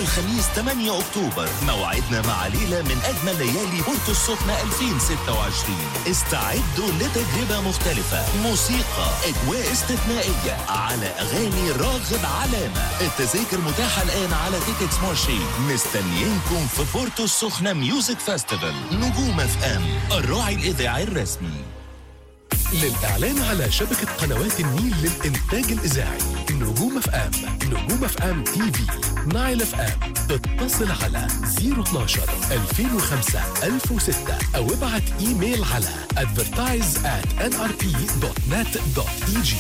الخميس 8 أكتوبر موعدنا مع ليلة من أجمل ليالي بورتو السخنة 2026 استعدوا لتجربة مختلفة موسيقى أجواء استثنائية على أغاني راغب علامة التذاكر متاحة الآن على تيكتس مارشي مستنيينكم في بورتو السخنة ميوزك فاستيفال نجوم اف ام الراعي الإذاعي الرسمي للإعلان على شبكة قنوات النيل للإنتاج الإذاعي نجوم اف ام نجوم اف ام تي في نايل اف ام اتصل على 012 2005 1006 أو ابعت إيميل على advertise at nrp.net.eg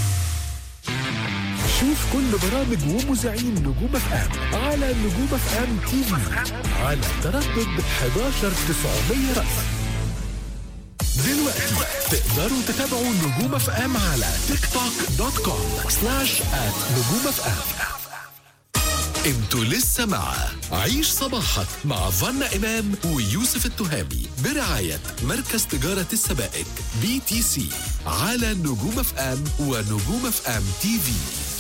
شوف كل برامج ومذيعين نجوم اف ام على نجوم اف ام تي في على تردد 11900 رأس دلوقتي تقدروا تتابعوا نجوم اف ام على تيك توك دوت كوم سلاش ات نجوم اف ام انتوا لسه مع عيش صباحك مع فنا امام ويوسف التهامي برعايه مركز تجاره السبائك بي تي سي على نجوم اف ام ونجوم اف ام تي في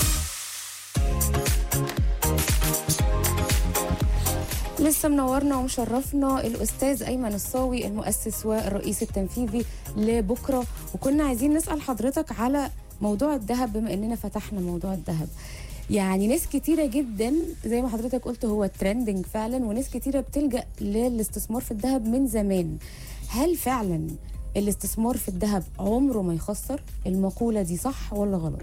لسه منورنا ومشرفنا الاستاذ ايمن الصاوي المؤسس والرئيس التنفيذي لبكره وكنا عايزين نسال حضرتك على موضوع الذهب بما اننا فتحنا موضوع الذهب يعني ناس كتيرة جدا زي ما حضرتك قلت هو ترندنج فعلا وناس كتيرة بتلجأ للاستثمار في الذهب من زمان هل فعلا الاستثمار في الذهب عمره ما يخسر المقولة دي صح ولا غلط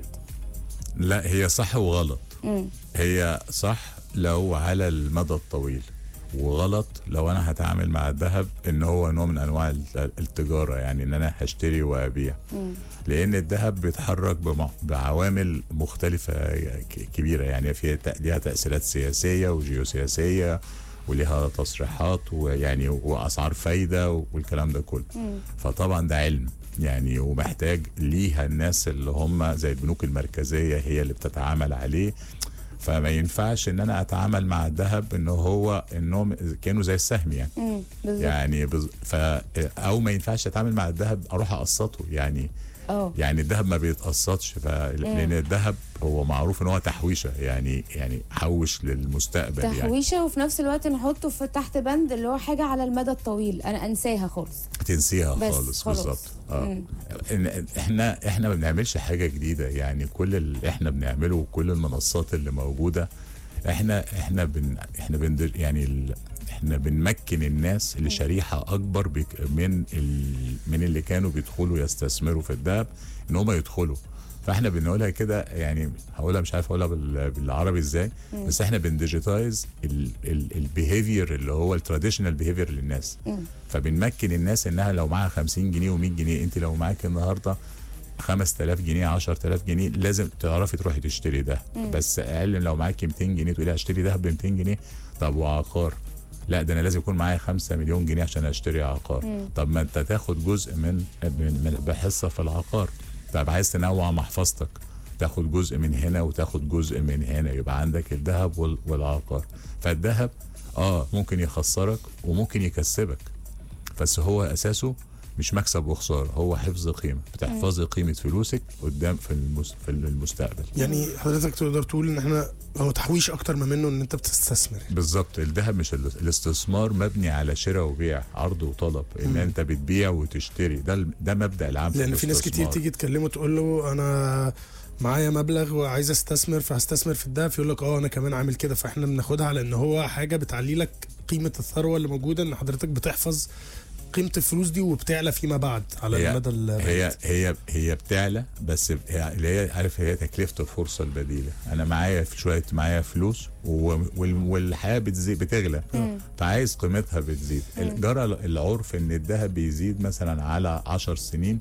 لا هي صح وغلط مم. هي صح لو على المدى الطويل وغلط لو انا هتعامل مع الذهب ان هو نوع من انواع ال- التجاره يعني ان انا هشتري وابيع لان الذهب بيتحرك بم- بعوامل مختلفه ك- كبيره يعني في ليها تاثيرات سياسيه وجيوسياسيه وليها تصريحات ويعني واسعار فايده والكلام ده كله فطبعا ده علم يعني ومحتاج ليها الناس اللي هم زي البنوك المركزيه هي اللي بتتعامل عليه فما ينفعش ان انا اتعامل مع الذهب ان هو انهم كانوا زي السهم يعني مم. بالظبط يعني بز... ف او ما ينفعش اتعامل مع الذهب اروح اقسطه يعني اه يعني الذهب ما بيتقسطش ف... لان الذهب هو معروف ان هو تحويشه يعني يعني حوش للمستقبل يعني تحويشه وفي نفس الوقت نحطه في تحت بند اللي هو حاجه على المدى الطويل انا انساها خالص تنسيها بس خالص خلاص. بالظبط اه مم. إن- احنا احنا ما بنعملش حاجه جديده يعني كل اللي احنا بنعمله وكل المنصات اللي موجوده احنا احنا بن احنا بن يعني ال احنا بنمكن الناس لشريحه اكبر بك من ال من اللي كانوا بيدخلوا يستثمروا في الذهب ان هم يدخلوا فاحنا بنقولها كده يعني هقولها مش عارف اقولها بال- بالعربي ازاي بس احنا بنديجيتايز البيهيفير اللي هو التراديشنال بيهيفير للناس فبنمكن الناس انها لو معاها 50 جنيه و100 جنيه انت لو معاك النهارده 5000 جنيه 10000 جنيه لازم تعرفي تروحي تشتري ده بس اقل لو معاكي 200 جنيه تقولي هشتري ده ب 200 جنيه طب وعقار لا ده انا لازم يكون معايا 5 مليون جنيه عشان اشتري عقار طب ما انت تاخد جزء من من من- بحصه في العقار طب عايز تنوع محفظتك تاخد جزء من هنا وتاخد جزء من هنا يبقى عندك الذهب وال- والعقار فالذهب اه ممكن يخسرك وممكن يكسبك بس هو اساسه مش مكسب وخساره هو حفظ قيمه بتحفظي قيمه فلوسك قدام في المس... في المستقبل يعني حضرتك تقدر تقول ان احنا هو تحويش اكتر ما منه ان انت بتستثمر بالظبط الذهب مش ال- الاستثمار مبني على شراء وبيع عرض وطلب ان انت بتبيع وتشتري ده ال- ده مبدا العام في لان في ناس كتير الاستثمار. تيجي تكلمه تقول له انا معايا مبلغ وعايز استثمر فهستثمر في الدهب يقول لك اه انا كمان عامل كده فاحنا بناخدها على ان هو حاجه بتعلي لك قيمه الثروه اللي موجوده ان حضرتك بتحفظ قيمه الفلوس دي وبتعلى فيما بعد على هي المدى البعيد هي هي هي بتعلى بس هي اللي هي عارف هي تكلفه الفرصه البديله انا معايا في شويه معايا فلوس و- وال- والحياه بتزيد بتغلى فعايز قيمتها بتزيد جرى العرف ان الذهب بيزيد مثلا على 10 سنين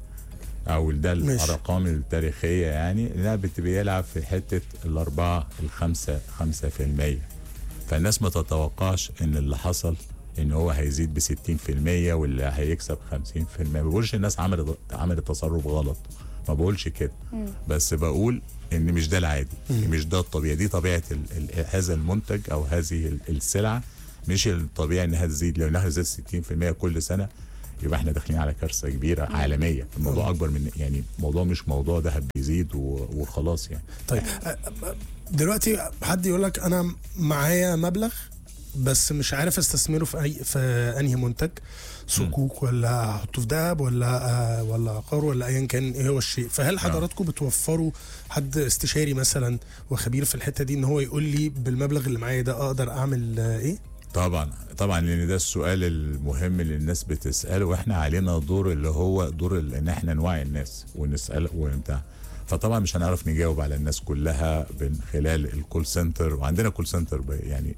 او ده ماشي. الارقام التاريخيه يعني لا بت- بيلعب في حته الاربعه الخمسه 5% فالناس ما تتوقعش ان اللي حصل ان هو هيزيد ب 60% واللي هيكسب 50% ما بقولش الناس عملت عملت تصرف غلط ما بقولش كده بس بقول ان مش ده العادي مش ده الطبيعي دي طبيعه ال ال هذا المنتج او هذه ال- السلعه مش الطبيعي انها تزيد لو انها تزيد 60% كل سنه يبقى احنا داخلين على كارثه كبيره عالميه الموضوع اكبر من يعني موضوع مش موضوع ذهب بيزيد و- وخلاص يعني طيب أ- أ- دلوقتي حد يقول لك انا معايا مبلغ بس مش عارف استثمره في اي في انهي منتج صكوك ولا احطه في ذهب ولا آه، ولا عقار ولا ايا كان ايه هو الشيء فهل حضراتكم بتوفروا حد استشاري مثلا وخبير في الحته دي ان هو يقول لي بالمبلغ اللي معايا ده اقدر اعمل آه، ايه طبعا طبعا لان ده السؤال المهم اللي الناس بتساله واحنا علينا دور اللي هو دور ال- ان احنا نوعي الناس ونسال وبتاع فطبعا مش هنعرف نجاوب على الناس كلها من خلال الكول سنتر وعندنا كول سنتر ب- يعني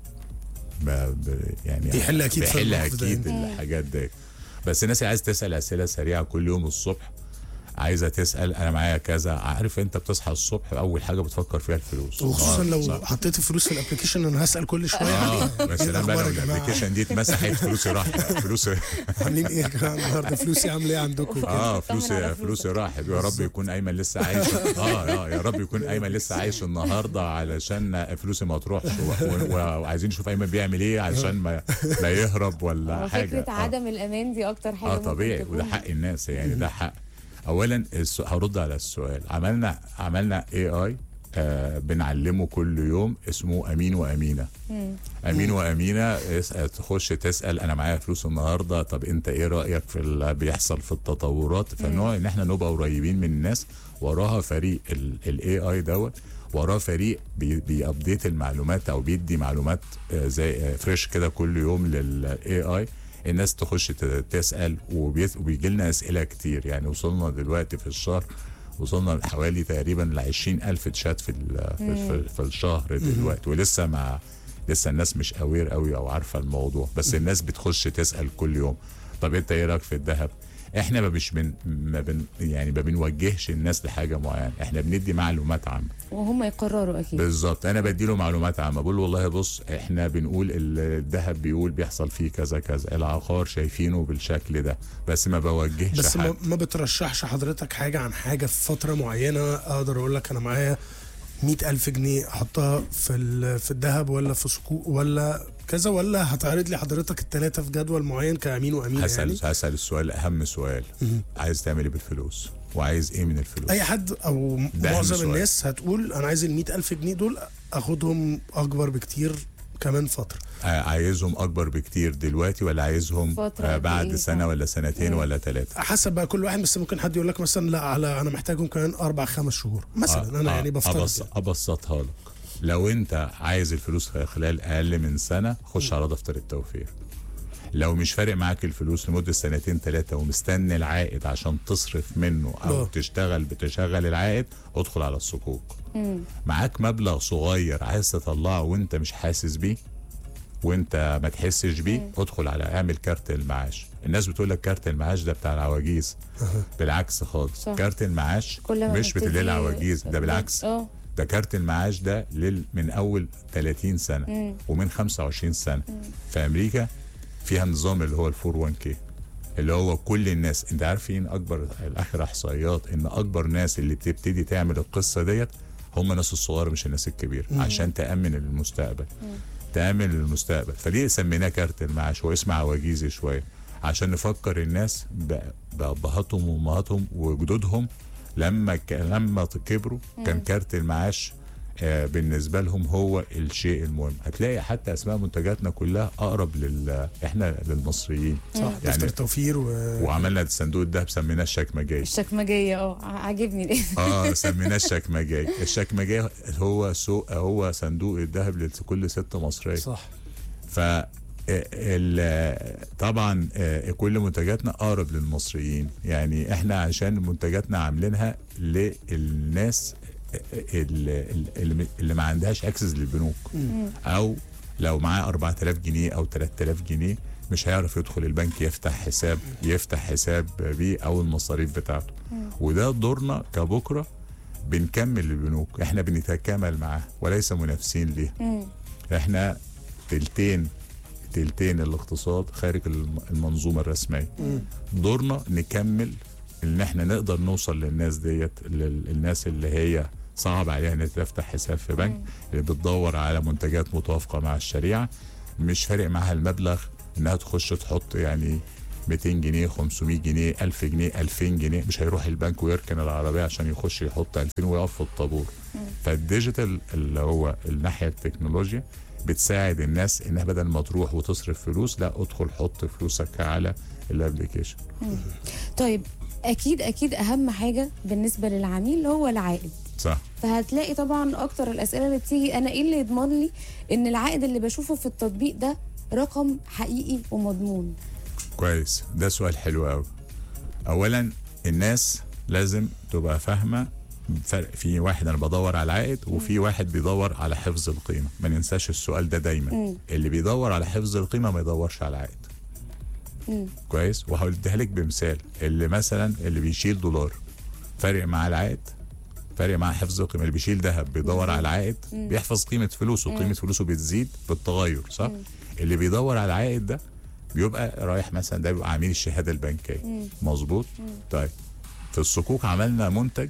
ب ب يعني بيحل أكيد في بيحل الموقف ده اكيد يعني. الحاجات دي بس الناس اللي عايز تسال اسئله سريعه كل يوم الصبح عايزه تسال انا معايا كذا عارف انت بتصحى الصبح اول حاجه بتفكر فيها الفلوس وخصوصا آه، لو صح. حطيت الفلوس في الابلكيشن انا هسال كل شويه اه عليها بس إيه لما بقى الأخبار لو يا جماعة؟ الابلكيشن دي اتمسحت فلوسي راحت فلوسي عاملين ايه يا جماعه النهارده فلوسي عامله ايه عندكم كده؟ اه تطمن على فلوسي فلوسك. فلوسي راحت يا رب يكون ايمن لسه عايش اه اه يا رب يكون ايمن لسه عايش النهارده علشان فلوسي ما تروحش و- و- وعايزين نشوف ايمن بيعمل ايه علشان ما لا يهرب ولا هو حاجه فكره آه. عدم الامان دي اكتر حاجه اه ممكن طبيعي تكون- وده حق الناس يعني ده حق اولا الس- هرد على السؤال عملنا عملنا اي اي آه بنعلمه كل يوم اسمه امين وامينه امين وامينه اسأل تخش تسال انا معايا فلوس النهارده طب انت ايه رايك في اللي بيحصل في التطورات فالنوع ان احنا نبقى قريبين من الناس وراها فريق الاي اي دوت وراه فريق بي- بيابديت المعلومات او بيدي معلومات آه، زي آه، فريش كده كل يوم للاي اي الناس تخش ت- تسال وبيجي لنا اسئله كتير يعني وصلنا دلوقتي في الشهر وصلنا لحوالي تقريبا ل 20000 تشات في ال- في, في, في الشهر دلوقتي ولسه مع لسه الناس مش اوير قوي او عارفه الموضوع بس الناس بتخش تسال كل يوم طب انت ايه رايك في الذهب احنا ما مش بن ما بن يعني ما بنوجهش الناس لحاجه معينه احنا بندي معلومات عامه وهم يقرروا اكيد بالظبط انا بدي له معلومات عامه بقول له والله بص احنا بنقول ال- الذهب بيقول بيحصل فيه كذا كذا العقار شايفينه بالشكل ده بس ما بوجهش بس حاجة. ما, ما بترشحش حضرتك حاجة عن حاجة في فترة معينة أقدر أقول لك أنا معايا مئة ألف جنيه أحطها في ال- في الذهب ولا في صكوك ولا كذا ولا هتعرض لي حضرتك التلاتة في جدول معين كأمين وأمين يعني هسأل هسأل السؤال أهم سؤال عايز تعمل إيه بالفلوس وعايز إيه من الفلوس أي حد أو ده أهم معظم سؤال. الناس هتقول أنا عايز المئة ألف جنيه دول أخدهم أكبر بكتير كمان فترة آه، عايزهم أكبر بكتير دلوقتي ولا عايزهم فترة آه، قد بعد إيه؟ سنة ولا سنتين ولا ثلاثة حسب بقى كل واحد بس ممكن حد يقول لك مثلا لا على أنا محتاجهم كمان أربع خمس شهور مثلا أنا يعني بفترض أبص... يعني. أبسطها لك لو أنت عايز الفلوس خلال أقل من سنة خش على دفتر التوفير لو مش فارق معاك الفلوس لمدة سنتين ثلاثة ومستني العائد عشان تصرف منه أو آه. تشتغل بتشغل العائد ادخل على الصكوك معاك مبلغ صغير عايز تطلعه وانت مش حاسس بيه وانت ما تحسش بيه ادخل على اعمل كارت المعاش الناس بتقول لك كارت المعاش ده بتاع العواجيز بالعكس خالص صح. كارت المعاش كل ما مش بتاع بتبتدي- العواجيز ده بالعكس اه ده كارت المعاش ده لل من اول 30 سنه ومن 25 سنه في امريكا فيها نظام اللي هو ال 401 كي اللي هو كل الناس انت عارفين اكبر الاخر احصائيات ان اكبر ناس اللي بتبتدي تعمل القصه ديت هم الناس الصغيره مش الناس الكبيره عشان تامن المستقبل تامن المستقبل فليه سميناه كارت المعاش هو اسم عواجيزي شويه عشان نفكر الناس ب- بابهاتهم وامهاتهم وجدودهم لما ك... لما كبروا كان كارت المعاش آه بالنسبه لهم هو الشيء المهم هتلاقي حتى اسماء منتجاتنا كلها اقرب لل احنا للمصريين صح يعني دفتر التوفير و... وعملنا صندوق الدهب سميناه الشكمجيه الشكمجيه اه عاجبني الاسم اه سميناه الشكمجيه الشكمجيه هو سوق هو صندوق الذهب لكل ست مصريه صح ف ال- طبعا آه، كل منتجاتنا اقرب للمصريين يعني احنا عشان منتجاتنا عاملينها للناس اللي, اللي- اللي ما عندهاش اكسس للبنوك او لو معاه 4000 جنيه او 3000 جنيه مش هيعرف يدخل البنك يفتح حساب يفتح حساب بيه او المصاريف بتاعته وده دورنا كبكره بنكمل البنوك احنا بنتكامل معاها وليس منافسين ليها احنا تلتين تلتين الاقتصاد خارج الم- المنظومه الرسميه دورنا نكمل ان احنا نقدر نوصل للناس ديت للناس اللي هي صعب عليها انها تفتح حساب في بنك اللي بتدور على منتجات متوافقه مع الشريعه مش فارق معاها المبلغ انها تخش تحط يعني 200 جنيه 500 جنيه 1000 جنيه 2000 جنيه مش هيروح البنك ويركن العربيه عشان يخش يحط 2000 ويقف في الطابور فالديجيتال اللي هو الناحيه التكنولوجيا بتساعد الناس انها بدل ما تروح وتصرف فلوس لا ادخل حط فلوسك على الابلكيشن طيب اكيد اكيد اهم حاجه بالنسبه للعميل هو العائد صح فهتلاقي طبعا اكتر الاسئله اللي بتيجي انا ايه اللي يضمن لي ان العائد اللي بشوفه في التطبيق ده رقم حقيقي ومضمون كويس ده سؤال حلو قوي اولا الناس لازم تبقى فاهمه فرق في واحد انا بدور على العائد وفي واحد بيدور على حفظ القيمه ما ننساش السؤال ده دايما مم. اللي بيدور على حفظ القيمه ما يدورش على العائد مم. كويس وهديها لك بمثال اللي مثلا اللي بيشيل دولار فارق مع العائد فارق مع حفظ القيمه اللي بيشيل ذهب بيدور على العائد بيحفظ قيمه فلوسه قيمه فلوسه بتزيد بالتغير صح اللي بيدور على العائد ده بيبقى رايح مثلا ده بيبقى عميل الشهاده البنكيه مظبوط طيب في الصكوك عملنا منتج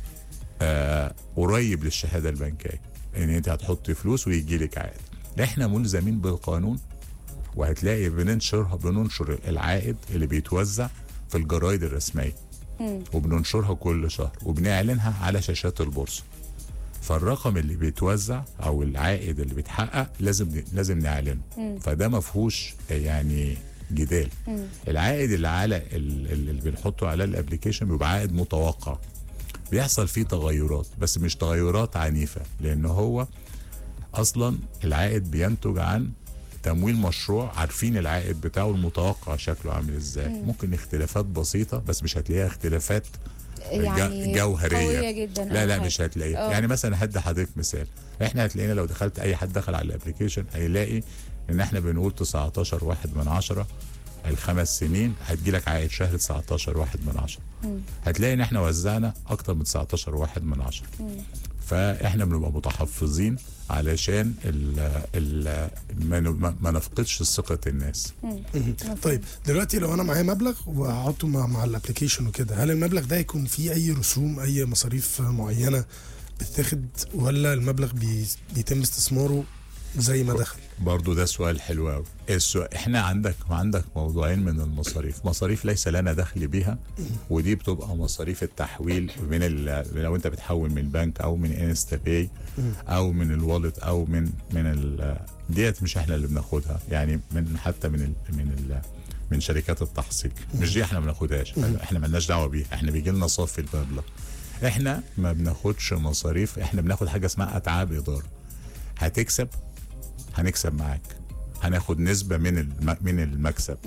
آه قريب للشهاده البنكيه ان انت هتحطي فلوس ويجي لك عائد احنا ملزمين بالقانون وهتلاقي بننشرها بننشر العائد اللي بيتوزع في الجرايد الرسميه وبننشرها كل شهر وبنعلنها على شاشات البورصه فالرقم اللي بيتوزع او العائد اللي بيتحقق لازم لازم نعلنه فده ما فيهوش يعني جدال العائد اللي على ال- ال- اللي بنحطه على الابلكيشن بيبقى عائد متوقع بيحصل فيه تغيرات بس مش تغيرات عنيفه لان هو اصلا العائد بينتج عن تمويل مشروع عارفين العائد بتاعه المتوقع شكله عامل ازاي ممكن اختلافات بسيطه بس مش هتلاقيها اختلافات يعني جا- جوهريه قوية جدا لا أو لا حاجة. مش هتلاقيها آه. يعني مثلا هدي حضرتك مثال احنا هتلاقينا لو دخلت اي حد دخل على الابلكيشن هيلاقي ان احنا بنقول 19 واحد من عشرة الخمس سنين هتجي لك عائد شهر 19 واحد من عشرة هتلاقي ان احنا وزعنا اكتر من 19 واحد من عشرة فاحنا بنبقى متحفظين علشان ال ال ما ن- ما- ما نفقدش ثقه الناس طيب دلوقتي لو انا معايا مبلغ وهحطه مع, مع الابلكيشن وكده هل المبلغ ده يكون فيه اي رسوم اي مصاريف معينه بتتاخد ولا المبلغ بي بيتم استثماره زي ما دخل برضو ده سؤال حلو قوي السؤال احنا عندك عندك موضوعين من المصاريف مصاريف ليس لنا دخل بيها ودي بتبقى مصاريف التحويل من ال... لو انت بتحول من بنك او من انستا باي او من الوالت او من من ال... ديت مش احنا اللي بناخدها يعني من حتى من ال... من ال... من شركات التحصيل مش دي احنا ما بناخدهاش احنا مالناش دعوه بيها احنا بيجي لنا صافي المبلغ احنا ما بناخدش مصاريف احنا بناخد حاجه اسمها اتعاب اداره هتكسب هنكسب معاك هناخد نسبة من الم... من المكسب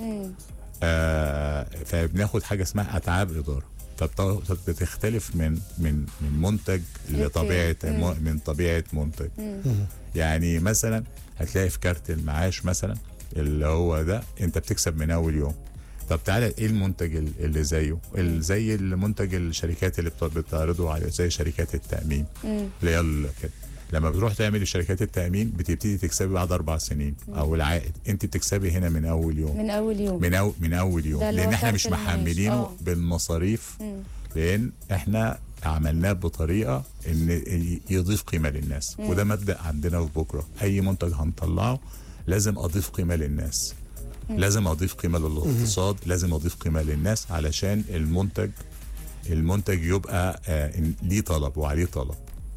آه فبناخد حاجة اسمها أتعاب إدارة فبت- بتختلف من من من منتج لطبيعة مم. من طبيعة منتج يعني مثلا هتلاقي في كارت المعاش مثلا اللي هو ده انت بتكسب من اول يوم طب تعالى ايه المنتج ال- اللي زيه ال- زي المنتج الشركات اللي بت- بتعرضه على زي شركات التامين اللي هي ال- كده لما بتروح تعمل شركات التامين بتبتدي تكسبي بعد اربع سنين او العائد انت بتكسبي هنا من اول يوم من اول يوم من أو من اول يوم ده اللي لان هو احنا كارت مش المعاش. محملينه آه. بالمصاريف لان احنا عملناه بطريقه ان يضيف قيمه للناس وده مبدا عندنا في بكره اي منتج هنطلعه لازم اضيف قيمه للناس لازم اضيف قيمه للاقتصاد لازم اضيف قيمه للناس علشان المنتج المنتج يبقى آه إن- ليه طلب وعليه طلب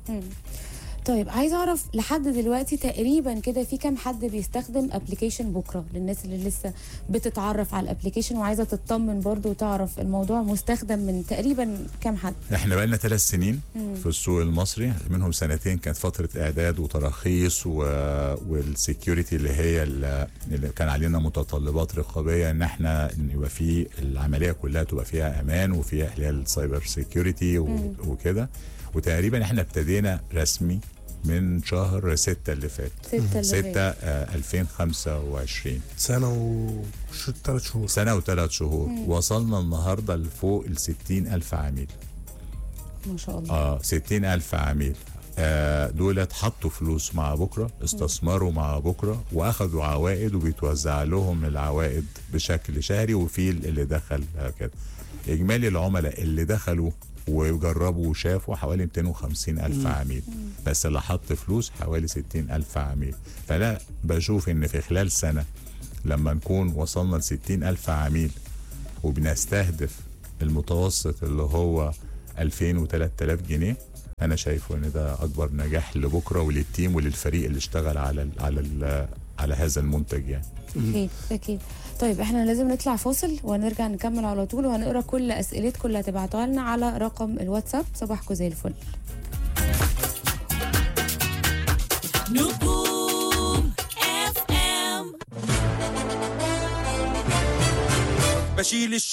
طيب عايز اعرف لحد دلوقتي تقريبا كده في كام حد بيستخدم ابلكيشن بكره للناس اللي لسه بتتعرف على الابلكيشن وعايزه تطمن برضو وتعرف الموضوع مستخدم من تقريبا كام حد احنا بقالنا ثلاث سنين في السوق المصري منهم سنتين كانت فتره اعداد وتراخيص و... والسكيورتي اللي هي ال- اللي كان علينا متطلبات رقابيه ان احنا ان يبقى في العمليه كلها تبقى فيها امان وفيها اللي هي السايبر سيكيورتي و... وكده وتقريبا احنا ابتدينا رسمي من شهر ستة اللي فات ستة اللي ستة فات. آه 2025 سنه وثلاث شهور سنة وثلاث شهور وصلنا النهاردة لفوق ال 60 ألف عميل ما شاء الله اه 60 ألف عميل آه دولت حطوا فلوس مع بكرة استثمروا مع بكرة وأخدوا عوائد وبيتوزع لهم العوائد بشكل شهري وفي اللي دخل آه كده إجمالي العملاء اللي دخلوا وجربوا وشافوا حوالي 250 ألف عميل بس اللي حط فلوس حوالي 60 ألف عميل فلا بشوف إن في خلال سنة لما نكون وصلنا ل 60 ألف عميل وبنستهدف المتوسط اللي هو 2000 و 3000 جنيه انا شايفه ان ده اكبر نجاح لبكره وللتيم وللفريق اللي اشتغل على ال على ال على هذا المنتج يعني اكيد اكيد طيب احنا لازم نطلع فاصل ونرجع نكمل على طول وهنقرا كل اسئلتكم اللي هتبعتوها لنا على رقم الواتساب صباحكم زي الفل نجوم اف ام بشيل